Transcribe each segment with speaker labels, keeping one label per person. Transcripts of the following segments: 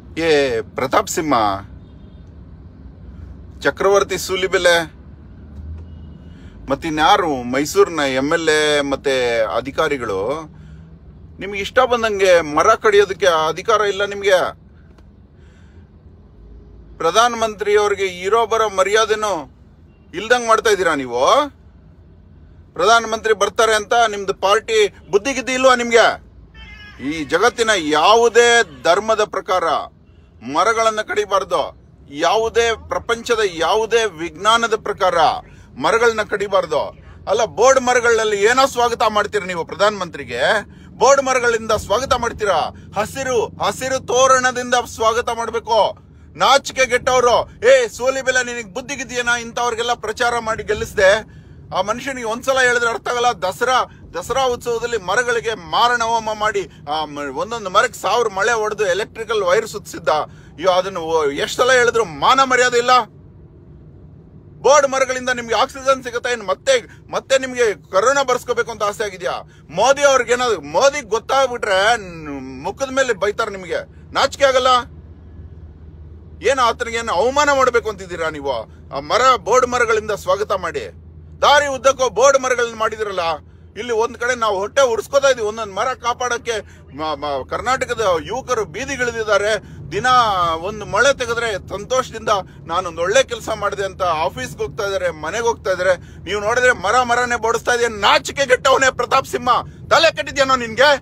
Speaker 1: ಏ ಪ್ರತಾಪ್ ಸಿಂಹ ಚಕ್ರವರ್ತಿ ಸೂಲಿಬೆಲೆ ಮತ್ತಿನ್ಯಾರು ಮೈಸೂರಿನ M L A ಮತ್ತೆ ಅಧಿಕಾರಿಗಳು ನಿಮ್ಗೆ ಇಷ್ಟ ಬಂದಂಗೆ ಮರ ಕಡಿಯೋದಕ್ಕೆ ಅಧಿಕಾರ ಇಲ್ಲ ನಿಮ್ಗೆ ಪ್ರಧಾನ ಮಂತ್ರಿ ಅವ್ರಿಗೆ ಇರೋ ಬರೋ ಮರ್ಯಾದೆನೂ ಇಲ್ದಂಗ್ ಮಾಡ್ತಾ ಇದ್ದೀರಾ ನೀವು ಪ್ರಧಾನ ಮಂತ್ರಿ ಬರ್ತಾರೆ ಅಂತ ನಿಮ್ದು ಪಾರ್ಟಿ ಬುದ್ಧಿ ಗಿದ್ದಿ ಇಲ್ವಾ ನಿಮ್ಗೆ ಈ ಜಗತ್ತಿನ ಯಾವುದೇ ಧರ್ಮದ ಪ್ರಕಾರ ಮರಗಳನ್ನ ಕಡಿಬಾರ್ದು ಯಾವುದೇ ಪ್ರಪಂಚದ ಯಾವುದೇ ವಿಜ್ಞಾನದ ಪ್ರಕಾರ ಮರಗಳನ್ನ ಕಡಿಬಾರ್ದು ಅಲ್ಲ ಬೋರ್ಡ್ ಮರಗಳಲ್ಲಿ ಏನೋ ಸ್ವಾಗತ ಮಾಡ್ತೀರಾ ನೀವು ಪ್ರಧಾನ ಮಂತ್ರಿಗೆ ಬೋರ್ಡ್ ಮರಗಳಿಂದ ಸ್ವಾಗತ ಮಾಡ್ತೀರಾ ಹಸಿರು ಹಸಿರು ತೋರಣದಿಂದ ಸ್ವಾಗತ ಮಾಡ್ಬೇಕು ನಾಚಿಕೆ ಗೆಟ್ಟವರು ಏ ಸೋಲಿ ಬೆಲೆ ನಿನಗೆ ಬುದ್ಧಿ ಗಿದ್ದಿಯೇನ ಇಂಥವ್ರಿಗೆಲ್ಲ ಪ್ರಚಾರ ಮಾಡಿ ಗೆಲ್ಲಿಸ್ದೆ ಆ ಮನುಷ್ಯನಿಗೆ ಒಂದ್ಸಲ ಹೇಳಿದ್ರೆ ಅರ್ಥ ಆಗಲ್ಲ ದಸರಾ ದಸರಾ ಉತ್ಸವದಲ್ಲಿ ಮರಗಳಿಗೆ ಮಾರಣ ಹೋಮ ಮಾಡಿ ಆ ಮ- ಒಂದೊಂದು ಮರಕ್ಕೆ ಸಾವಿರ ಮಳೆ ಹೊಡೆದು ಎಲೆಕ್ಟ್ರಿಕಲ್ ವೈರ್ ಸುತ್ತಿಸಿದ್ದ ಅಯ್ಯೋ ಅದನ್ನು ಎಷ್ಟು ಸಲ ಹೇಳಿದ್ರು ಮಾನ ಮರ್ಯಾದೆ ಇಲ್ಲ ಬೋರ್ಡ್ ಮರಗಳಿಂದ ನಿಮ್ಗೆ ಆಕ್ಸಿಜನ್ ಸಿಗುತ್ತೆ ಇನ್ನು ಮತ್ತೆ ಮತ್ತೆ ನಿಮ್ಗೆ ಕರೋನಾ ಬರ್ಸ್ಕೋಬೇಕು ಅಂತ ಆಸೆ ಆಗಿದ್ಯಾ ಮೋದಿ ಅವ್ರಿಗೆ ಏನಾದ್ರು ಮೋದಿ ಗೊತ್ತಾಗ್ಬಿಟ್ರೆ ನ್- ಮುಖದ ಮೇಲೆ ಬೈತಾರೆ ನಿಮ್ಗೆ ನಾಚಿಕೆ ಆಗಲ್ಲ ಏನು ಆತನಿಗೆ ಏನು ಅವಮಾನ ಮಾಡಬೇಕು ಅಂತಿದ್ದೀರಾ ನೀವು ಆ ಮರ ಬೋರ್ಡ್ ಮರಗಳಿಂದ ಸ್ವಾಗತ ಮಾಡಿ ದಾರಿ ಉದ್ದಕ್ಕೂ ಬೋರ್ಡ್ ಮರಗಳನ್ನ ಮಾಡಿದಿರಲ್ಲ ಇಲ್ಲಿ ಒಂದ್ ಕಡೆ ನಾವು ಹೊಟ್ಟೆ ಉರ್ಸ್ಕೋತಾ ಇದೀವಿ ಒಂದೊಂದು ಮರ ಕಾಪಾಡಕ್ಕೆ ಮ- ಮ- ಕರ್ನಾಟಕದ ಯುವಕರು ಬೀದಿಗಿಳಿದಿದ್ದಾರೆ ದಿನ ಒಂದು ಮಳೆ ತೆಗೆದ್ರೆ ಸಂತೋಷದಿಂದ ನಾನೊಂದು ಒಳ್ಳೆ ಕೆಲಸ ಮಾಡಿದೆ ಅಂತ ಆಫೀಸ್ಗೆ ಹೋಗ್ತಾ ಇದಾರೆ ಮನೆಗೆ ಹೋಗ್ತಾ ಇದಾರೆ ನೀವು ನೋಡಿದ್ರೆ ಮರ ಮರನೇ ಬೋಡಿಸ್ತಾ ಇದೆಯಾ ನಾಚಿಕೆ ಗೆಟ್ಟವನೇ ಪ್ರತಾಪ್ ಸಿಂಹ ತಲೆ ಕಟ್ಟಿದ್ಯಾನೋ ನಿನ್ಗೆ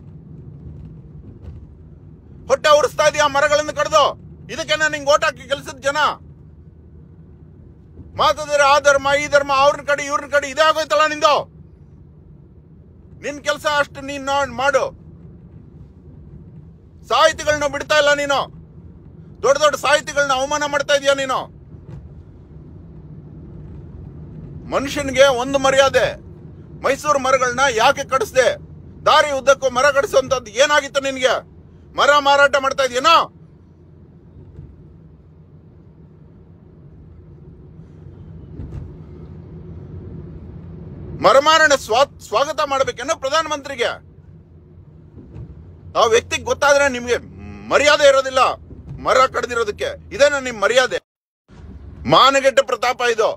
Speaker 1: ಹೊಟ್ಟೆ ಉರಿಸ್ತಾ ಇದೆಯಾ ಮರಗಳನ್ನು ಕಡ್ದು ಇದಕ್ಕೆ ನಿಂಗೆ ಓಟ್ ಹಾಕಿ ಗೆಲ್ಸಿದ ಜನ ಮಾತಾಡಿದ್ರೆ ಆ ಧರ್ಮ ಈ ಧರ್ಮ ಅವ್ರನ್ನ ಕಡೆ ಇವ್ರನ್ನ ಕಡೆ ಇದೇ ಆಗೋಯ್ತಲ್ಲ ನಿಂದು ನಿನ್ ಕೆಲಸ ಅಷ್ಟು ನೀನ್ ನೋಡ್ ಮಾಡು ಸಾಹಿತಿಗಳನ್ನ ಬಿಡ್ತಾ ಇಲ್ಲ ನೀನು ದೊಡ್ಡ ದೊಡ್ಡ ಸಾಹಿತಿಗಳನ್ನ ಅವಮಾನ ಮಾಡ್ತಾ ಇದೀಯ ನೀನು ಮನುಷ್ಯನಿಗೆ ಒಂದು ಮರ್ಯಾದೆ ಮೈಸೂರು ಮರಗಳನ್ನ ಯಾಕೆ ಕಡಿಸ್ದೆ ದಾರಿ ಉದ್ದಕ್ಕೂ ಮರ ಕಡಿಸುವಂತದ್ದು ಏನಾಗಿತ್ತು ನಿನ್ಗೆ ಮರ ಮಾರಾಟ ಮಾಡ್ತಾ ಇದೀಯನೋ ಮರಮಾರಣ ಸ್ವಾ ಸ್ವಾಗತ ಮಾಡ್ಬೇಕೇನೋ ಪ್ರಧಾನಮಂತ್ರಿಗೆ ಆ ವ್ಯಕ್ತಿಗೆ ಗೊತ್ತಾದ್ರೆ ನಿಮ್ಗೆ ಮರ್ಯಾದೆ ಇರೋದಿಲ್ಲ ಮರ ಕಡ್ದಿರೋದಕ್ಕೆ ಇದೇನ ನಿಮ್ ಮರ್ಯಾದೆ ಮಾನಗೆಟ್ಟ ಪ್ರತಾಪ ಇದು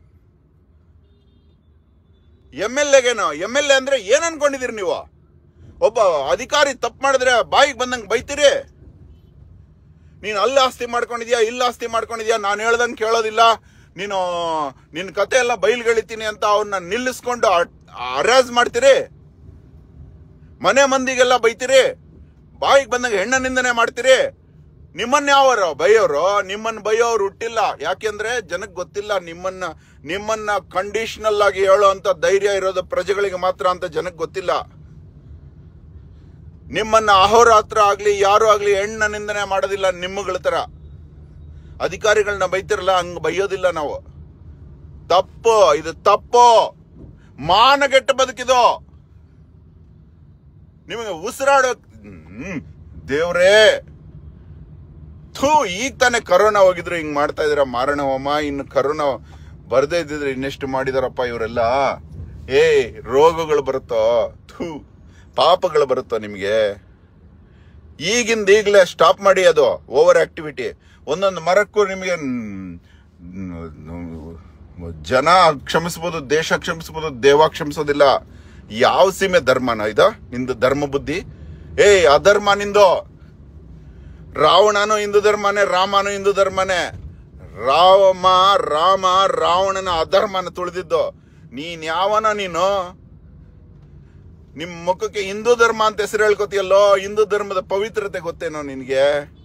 Speaker 1: ಎಂ ಎಲ್ ಎಗೇನೋ ಎಂ ಎಲ್ ಎ ಅಂದ್ರೆ ಏನ್ ಅನ್ಕೊಂಡಿದೀರಿ ನೀವು ಒಬ್ಬ ಅಧಿಕಾರಿ ತಪ್ಪು ಮಾಡಿದ್ರೆ ಬಾಯಿಗೆ ಬಂದಂಗೆ ಬೈತೀರಿ ನೀನು ಅಲ್ಲಿ ಆಸ್ತಿ ಮಾಡ್ಕೊಂಡಿದ್ಯಾ ಇಲ್ಲಿ ಆಸ್ತಿ ಮಾಡ್ಕೊಂಡಿದ್ಯಾ ನಾನು ಹೇಳ್ದಂಗೆ ಕೇಳೋದಿಲ್ಲ ನೀನು ನಿನ್ನ ಕತೆ ಎಲ್ಲ ಬಯಲ್ಗಳಿತೀನಿ ಅಂತ ಅವನ್ನ ನಿಲ್ಲಿಸ್ಕೊಂಡು ಅರಾಜ್ ಮಾಡ್ತೀರಿ ಮನೆ ಮಂದಿಗೆಲ್ಲ ಬೈತೀರಿ ಬಾಯಿಗೆ ಬಂದಂಗೆ ಹೆಣ್ಣ ನಿಂದನೆ ಮಾಡ್ತೀರಿ ನಿಮ್ಮನ್ನ ಯಾವರು ಬೈಯೋರು ನಿಮ್ಮನ್ನ ಬೈಯೋರು ಹುಟ್ಟಿಲ್ಲ ಯಾಕೆಂದ್ರೆ ಜನಕ್ಕೆ ಗೊತ್ತಿಲ್ಲ ನಿಮ್ಮನ್ನ ನಿಮ್ಮನ್ನ ಕಂಡೀಷನಲ್ ಆಗಿ ಹೇಳೋ ಅಂತ ಧೈರ್ಯ ಇರೋದು ಪ್ರಜೆಗಳಿಗೆ ಮಾತ್ರ ಅಂತ ಜನಕ್ಕೆ ಗೊತ್ತಿಲ್ಲ ನಿಮ್ಮನ್ನ ಅಹೋರಾತ್ರ ಆಗ್ಲಿ ಯಾರು ಆಗ್ಲಿ ಹೆಣ್ಣ ನಿಂದನೆ ಮಾಡೋದಿಲ್ಲ ನಿಮ್ಮಗಳ ತರ ಅಧಿಕಾರಿಗಳನ್ನ ಬೈತಿರಲ್ಲ ಹಂಗ ಬೈಯೋದಿಲ್ಲ ನಾವು ತಪ್ಪು ಇದು ತಪ್ಪು ಮಾನಗೆಟ್ಟ ಬದುಕಿದು ನಿಮಗೆ ಉಸಿರಾಡೋ ಹ್ಮ್, ದೇವ್ರೇ ಥೂ ಈಗ ತಾನೇ ಕರೋನಾ ಹೋಗಿದ್ರು ಹಿಂಗ್ ಮಾಡ್ತಾ ಇದ್ರ ಮಾರಣ ಹೋಮ ಇನ್ನು ಕರೋನಾ ಬರ್ದೇ ಇದ್ದಿದ್ರೆ ಇನ್ನೆಷ್ಟು ಮಾಡಿದಾರಪ್ಪ ಇವರೆಲ್ಲ ಏ ರೋಗಗಳು ಬರುತ್ತೋ ಥೂ ಪಾಪಗಳು ಬರುತ್ತೋ ನಿಮ್ಗೆ ಈಗಿಂದ ಈಗಲೇ ಸ್ಟಾಪ್ ಮಾಡಿ ಅದು ಓವರ್ ಆಕ್ಟಿವಿಟಿ ಒಂದೊಂದು ಮರಕ್ಕೂ ನಿಮಗೆ ಜನ ಕ್ಷಮಿಸ್ಬೋದು ದೇಶ ಕ್ಷಮಿಸ್ಬೋದು ದೇವ ಕ್ಷಮಿಸೋದಿಲ್ಲ ಯಾವ ಸೀಮೆ ಧರ್ಮನ ಇದ ನಿಂದು ಧರ್ಮ ಬುದ್ಧಿ ಏಯ್ ಅಧರ್ಮ ನಿಂದು ರಾವಣನು ಹಿಂದೂ ಧರ್ಮನೇ ರಾಮನು ಹಿಂದೂ ಧರ್ಮನೇ ರಾಮ ರಾಮ ರಾವಣನ ಅಧರ್ಮನ ತುಳಿದಿದ್ದು ನೀನ್ ಯಾವನ ನೀನು ನಿಮ್ ಮುಖಕ್ಕೆ ಹಿಂದೂ ಧರ್ಮ ಅಂತ ಹೆಸರು ಹೇಳ್ಕೊತಿಯಲ್ಲೋ ಹಿಂದೂ ಧರ್ಮದ ಪವಿತ್ರತೆ ಗೊತ್ತೇನೋ ನಿನ್ಗೆ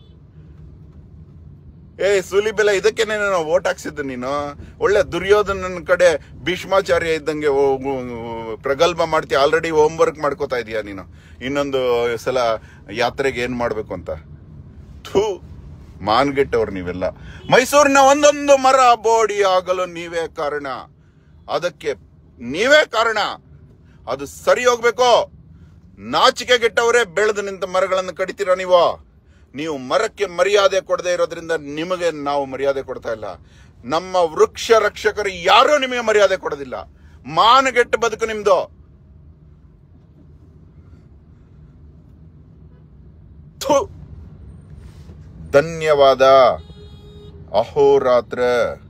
Speaker 1: ಏ ಸುಲಿಬೆಲ ಇದಕ್ಕೆ ನಾನು ಓಟ್ ಹಾಕ್ಸಿದ್ದು ನೀನು ಒಳ್ಳೆ ದುರ್ಯೋಧನನ ಕಡೆ ಭೀಷ್ಮಾಚಾರ್ಯ ಇದ್ದಂಗೆ ಓ- ಓ- ಪ್ರಗಲ್ಭ ಮಾಡ್ತೀಯ ಆಲ್ರೆಡಿ ಹೋಮ್ ವರ್ಕ್ ಮಾಡ್ಕೋತಾ ಇದೀಯ ನೀನು ಇನ್ನೊಂದು ಸಲ ಯಾತ್ರೆಗೆ ಏನ್ ಮಾಡ್ಬೇಕು ಅಂತ ಥೂ ಮಾನ್ಗೆಟ್ಟವ್ರು ನೀವೆಲ್ಲ ಮೈಸೂರಿನ ಒಂದೊಂದು ಮರ ಬೋಡಿ ಆಗಲು ನೀವೇ ಕಾರಣ ಅದಕ್ಕೆ ನೀವೇ ಕಾರಣ ಅದು ಸರಿ ಹೋಗ್ಬೇಕು ನಾಚಿಕೆ ಗೆಟ್ಟವರೇ ಬೆಳೆದು ನಿಂತ ಮರಗಳನ್ನು ಕಡಿತೀರ ನೀವು ನೀವು ಮರಕ್ಕೆ ಮರ್ಯಾದೆ ಕೊಡದೆ ಇರೋದ್ರಿಂದ ನಿಮಗೆ ನಾವು ಮರ್ಯಾದೆ ಕೊಡ್ತಾ ಇಲ್ಲ ನಮ್ಮ ವೃಕ್ಷ ರಕ್ಷಕರು ಯಾರೂ ನಿಮಗೆ ಮರ್ಯಾದೆ ಕೊಡೋದಿಲ್ಲ ಮಾನಗೆಟ್ಟ ಬದುಕು ನಿಮ್ದು ಥು ಧನ್ಯವಾದ ಅಹೋರಾತ್ರ